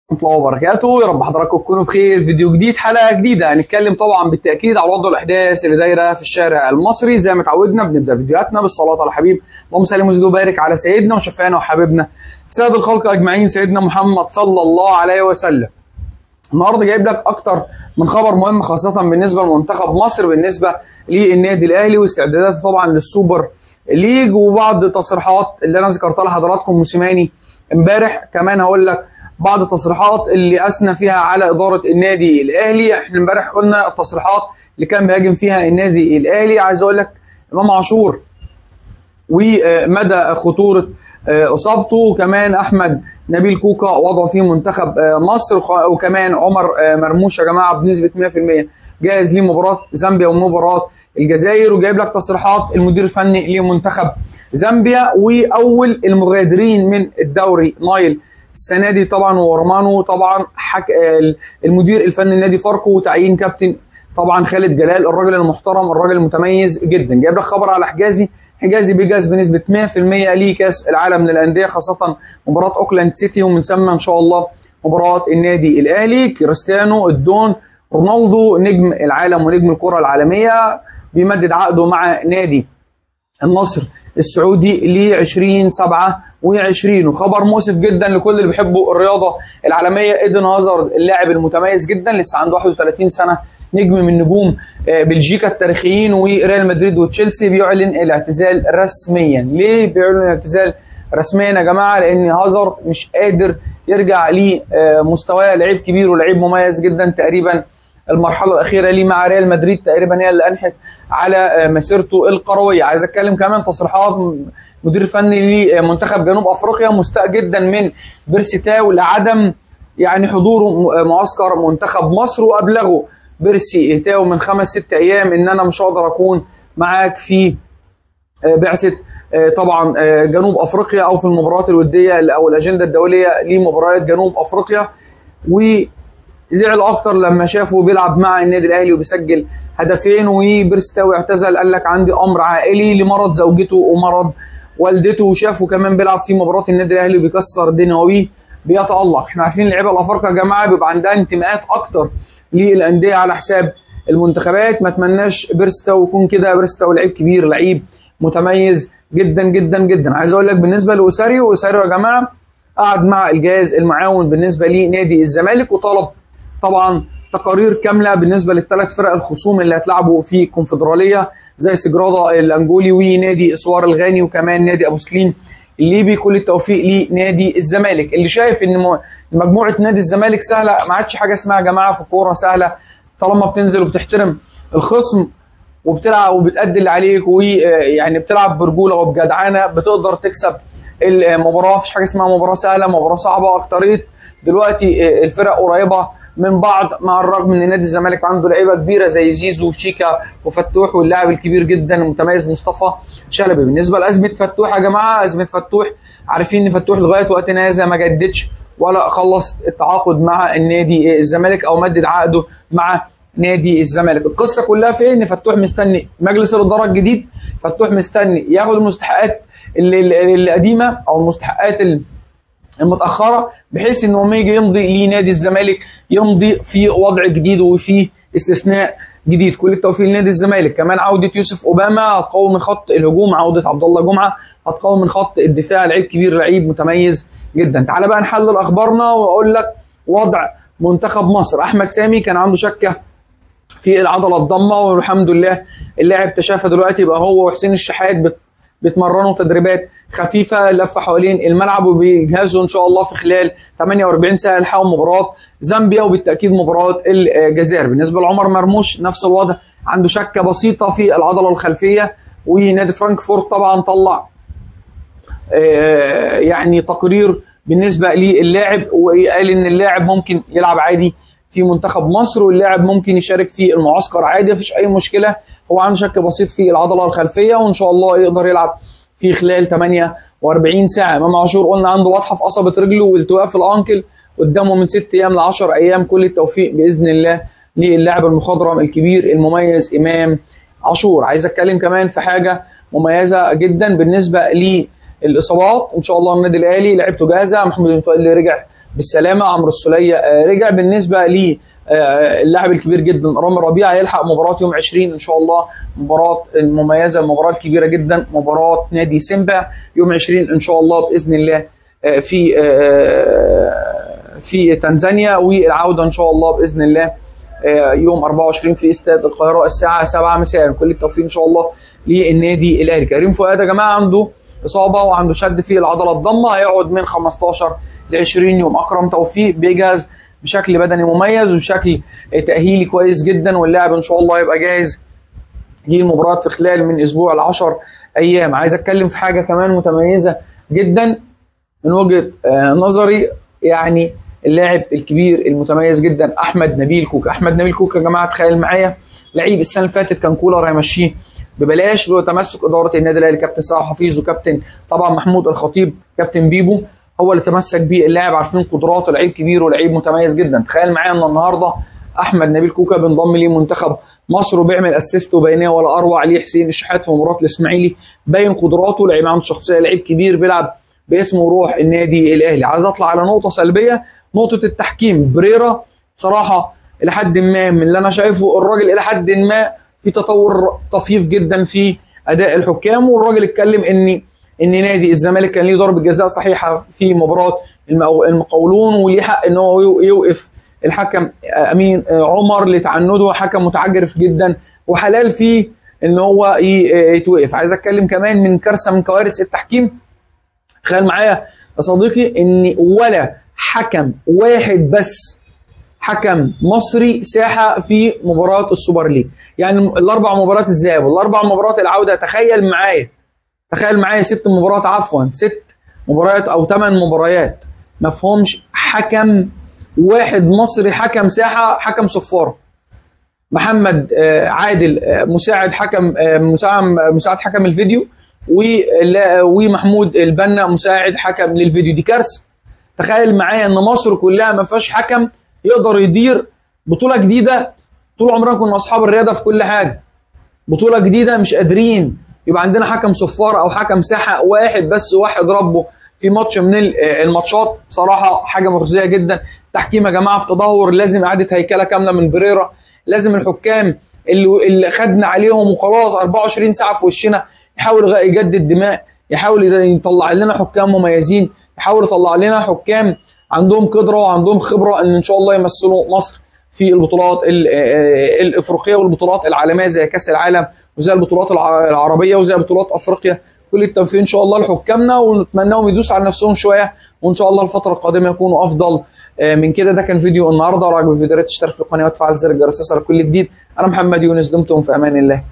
ورحمة الله وبركاته يا رب حضراتكم تكونوا بخير فيديو جديد حلقة جديدة هنتكلم طبعا بالتأكيد على وضع الأحداث اللي دايرة في الشارع المصري زي ما اتعودنا بنبدأ فيديوهاتنا بالصلاة على الحبيب اللهم صل وزد وبارك على سيدنا وشفيعنا وحبيبنا سيد الخلق أجمعين سيدنا محمد صلى الله عليه وسلم النهارده جايب لك اكتر من خبر مهم خاصه بالنسبه لمنتخب مصر بالنسبه للنادي الاهلي واستعداداته طبعا للسوبر ليج وبعض التصريحات اللي انا ذكرتها لحضراتكم موسيماني امبارح كمان هقول لك بعض التصريحات اللي اثنى فيها على اداره النادي الاهلي احنا امبارح قلنا التصريحات اللي كان بيهاجم فيها النادي الاهلي عايز اقول لك امام عاشور ومدى خطوره اصابته وكمان احمد نبيل كوكا وضعه في منتخب مصر وكمان عمر مرموش يا جماعه بنسبه 100% جاهز لمباراه زامبيا ومباراه الجزائر وجايب لك تصريحات المدير الفني لمنتخب زامبيا واول المغادرين من الدوري نايل السنه دي طبعا ورمانو طبعا حك... المدير الفني النادي فاركو وتعيين كابتن طبعا خالد جلال الراجل المحترم الراجل المتميز جدا جايب لك خبر على حجازي حجازي بيجهز بنسبه 100% لكاس العالم للانديه خاصه مباراه اوكلاند سيتي ومن ثم ان شاء الله مباراه النادي الاهلي كريستيانو الدون رونالدو نجم العالم ونجم الكره العالميه بيمدد عقده مع نادي النصر السعودي ل 2027 وخبر مؤسف جدا لكل اللي بيحبوا الرياضه العالميه ايدن هازارد اللاعب المتميز جدا لسه عنده 31 سنه نجم من نجوم بلجيكا التاريخيين وريال مدريد وتشيلسي بيعلن الاعتزال رسميا ليه بيعلن الاعتزال رسميا يا جماعه لان هازارد مش قادر يرجع لمستواه لعيب كبير ولعيب مميز جدا تقريبا المرحله الاخيره ليه مع ريال مدريد تقريبا هي اللي انهت على مسيرته القرويه عايز اتكلم كمان تصريحات مدير فني لمنتخب جنوب افريقيا مستاء جدا من بيرسيتاو لعدم يعني حضوره معسكر منتخب مصر وابلغه بيرسي تاو من خمس ست ايام ان انا مش هقدر اكون معاك في بعثه طبعا جنوب افريقيا او في المباريات الوديه او الاجنده الدوليه لمباريات جنوب افريقيا و زعل اكتر لما شافه بيلعب مع النادي الاهلي وبيسجل هدفين وبيرستاوي اعتزل قال لك عندي امر عائلي لمرض زوجته ومرض والدته وشافه كمان بيلعب في مباراه النادي الاهلي وبيكسر دناويه بيتالق احنا عارفين اللعيبه الافارقه يا جماعه بيبقى عندها انتماءات اكتر للانديه على حساب المنتخبات ما اتمناش بيرستاو يكون كده بيرستاو لعيب كبير لعيب متميز جدا جدا جدا عايز اقول لك بالنسبه لاوساريو اوساريو يا جماعه قعد مع الجهاز المعاون بالنسبه لنادي الزمالك وطلب طبعا تقارير كامله بالنسبه للثلاث فرق الخصوم اللي هتلعبوا في الكونفدراليه زي سجرادا الانجولي ونادي اسوار الغاني وكمان نادي ابو سليم الليبي كل التوفيق لنادي الزمالك اللي شايف ان مجموعه نادي الزمالك سهله ما عادش حاجه اسمها يا جماعه في الكوره سهله طالما بتنزل وبتحترم الخصم وبتلعب وبتأدي اللي عليك ويعني بتلعب برجوله وبجدعانه بتقدر تكسب المباراه مفيش حاجه اسمها مباراه سهله مباراه صعبه اكتريه دلوقتي الفرق قريبه من بعض مع الرغم ان نادي الزمالك عنده لعيبه كبيره زي زيزو وشيكا وفتوح واللاعب الكبير جدا المتميز مصطفى شلبي بالنسبه لازمه فتوح يا جماعه ازمه فتوح عارفين ان فتوح لغايه وقتنا هذا ما جددش ولا خلص التعاقد مع النادي الزمالك او مدد عقده مع نادي الزمالك القصه كلها في ان فتوح مستني مجلس الاداره الجديد فتوح مستني ياخد المستحقات القديمه او المستحقات المتاخره بحيث ان هو يجي يمضي لنادي الزمالك يمضي في وضع جديد وفي استثناء جديد كل التوفيق لنادي الزمالك كمان عوده يوسف اوباما هتقوم من خط الهجوم عوده عبد الله جمعه هتقوم من خط الدفاع لعيب كبير لعيب متميز جدا تعال بقى نحلل اخبارنا واقول لك وضع منتخب مصر احمد سامي كان عنده شكه في العضله الضمه والحمد لله اللاعب تشافى دلوقتي يبقى هو وحسين الشحات بت بيتمرنوا تدريبات خفيفه لفه حوالين الملعب وبيجهزوا ان شاء الله في خلال 48 ساعه يلحقوا مباراه زامبيا وبالتاكيد مباراه الجزائر بالنسبه لعمر مرموش نفس الوضع عنده شكه بسيطه في العضله الخلفيه ونادي فرانكفورت طبعا طلع يعني تقرير بالنسبه للاعب وقال ان اللاعب ممكن يلعب عادي في منتخب مصر واللاعب ممكن يشارك في المعسكر عادي مفيش اي مشكله هو عنده شك بسيط في العضله الخلفيه وان شاء الله يقدر يلعب في خلال 48 ساعه امام عاشور قلنا عنده واضحه في قصبه رجله والتواء في الانكل قدامه من 6 ايام ل 10 ايام كل التوفيق باذن الله للاعب المخضرم الكبير المميز امام عاشور عايز اتكلم كمان في حاجه مميزه جدا بالنسبه للاصابات ان شاء الله النادي الاهلي لعبته جاهزه محمود المتولي رجع بالسلامه عمرو السوليه آه، رجع بالنسبه لي آه، اللاعب الكبير جدا رامي ربيعه هيلحق مباراه يوم 20 ان شاء الله مباراه المميزه المباراه الكبيره جدا مباراه نادي سيمبا يوم 20 ان شاء الله باذن الله آه، في آه، في تنزانيا والعوده ان شاء الله باذن الله آه، يوم 24 في استاد القاهره الساعه 7 مساء كل التوفيق ان شاء الله للنادي الاهلي كريم فؤاد يا جماعه عنده اصابه وعنده شد في العضله الضمه هيقعد من 15 ل 20 يوم اكرم توفيق بيجهز بشكل بدني مميز وبشكل تاهيلي كويس جدا واللاعب ان شاء الله يبقى جاهز للمباراه في خلال من اسبوع ل 10 ايام عايز اتكلم في حاجه كمان متميزه جدا من وجهه آه، نظري يعني اللاعب الكبير المتميز جدا احمد نبيل كوك احمد نبيل كوك يا جماعه تخيل معايا لعيب السنه اللي فاتت كان كولر هيمشيه ببلاش له تمسك اداره النادي الاهلي كابتن سعد حفيظ وكابتن طبعا محمود الخطيب كابتن بيبو هو اللي تمسك بيه اللاعب عارفين قدراته لعيب كبير ولعيب متميز جدا تخيل معايا ان النهارده احمد نبيل كوكا بينضم لمنتخب مصر وبيعمل اسيست وبينيه ولا اروع عليه حسين الشحات في مباراه الاسماعيلي باين قدراته لعيب عنده شخصيه لعيب كبير بيلعب باسمه وروح النادي الاهلي عايز اطلع على نقطه سلبيه نقطه التحكيم بريرا بصراحه الى حد ما من اللي انا شايفه الراجل الى حد ما في تطور طفيف جدا في اداء الحكام والراجل اتكلم ان ان نادي الزمالك كان ليه ضربه جزاء صحيحه في مباراه المقاو- المقاولون وليه حق ان هو يو- يوقف الحكم امين عمر لتعنده حكم متعجرف جدا وحلال فيه ان هو ي- يتوقف عايز اتكلم كمان من كارثه من كوارث التحكيم تخيل معايا يا صديقي ان ولا حكم واحد بس حكم مصري ساحه في مباراه السوبر ليج يعني الاربع مباريات الذهاب والاربع مباريات العوده تخيل معايا تخيل معايا ست مباريات عفوا ست مباريات او ثمان مباريات ما فيهمش حكم واحد مصري حكم ساحه حكم صفاره محمد آه، عادل آه، مساعد حكم آه، مساعد مساعد حكم الفيديو ولا- ومحمود البنا مساعد حكم للفيديو دي كارثه تخيل معايا ان مصر كلها ما فيهاش حكم يقدر يدير بطوله جديده طول عمرنا كنا اصحاب الرياضه في كل حاجه بطوله جديده مش قادرين يبقى عندنا حكم صفاره او حكم ساحه واحد بس واحد ربه في ماتش من ال- آه، الماتشات بصراحه حاجه مخزيه جدا تحكيم يا جماعه في تدهور لازم اعاده هيكله كامله من بريرا لازم الحكام اللي اللي خدنا عليهم وخلاص 24 ساعه في وشنا يحاول غ- يجدد دماء يحاول يد- يطلع لنا حكام مميزين يحاول يطلع لنا حكام عندهم قدره وعندهم خبره ان ان شاء الله يمثلوا مصر في البطولات ال- آه، الافريقيه والبطولات العالميه زي كاس العالم وزي البطولات الع- العربيه وزي بطولات افريقيا كل التوفيق ان شاء الله لحكامنا ونتمناهم يدوسوا على نفسهم شويه وان شاء الله الفتره القادمه يكونوا افضل آه، من كده ده كان فيديو النهارده لو عجبك الفيديو يا ريت تشترك في القناه وتفعل زر الجرس يصلك كل جديد انا محمد يونس دمتم في امان الله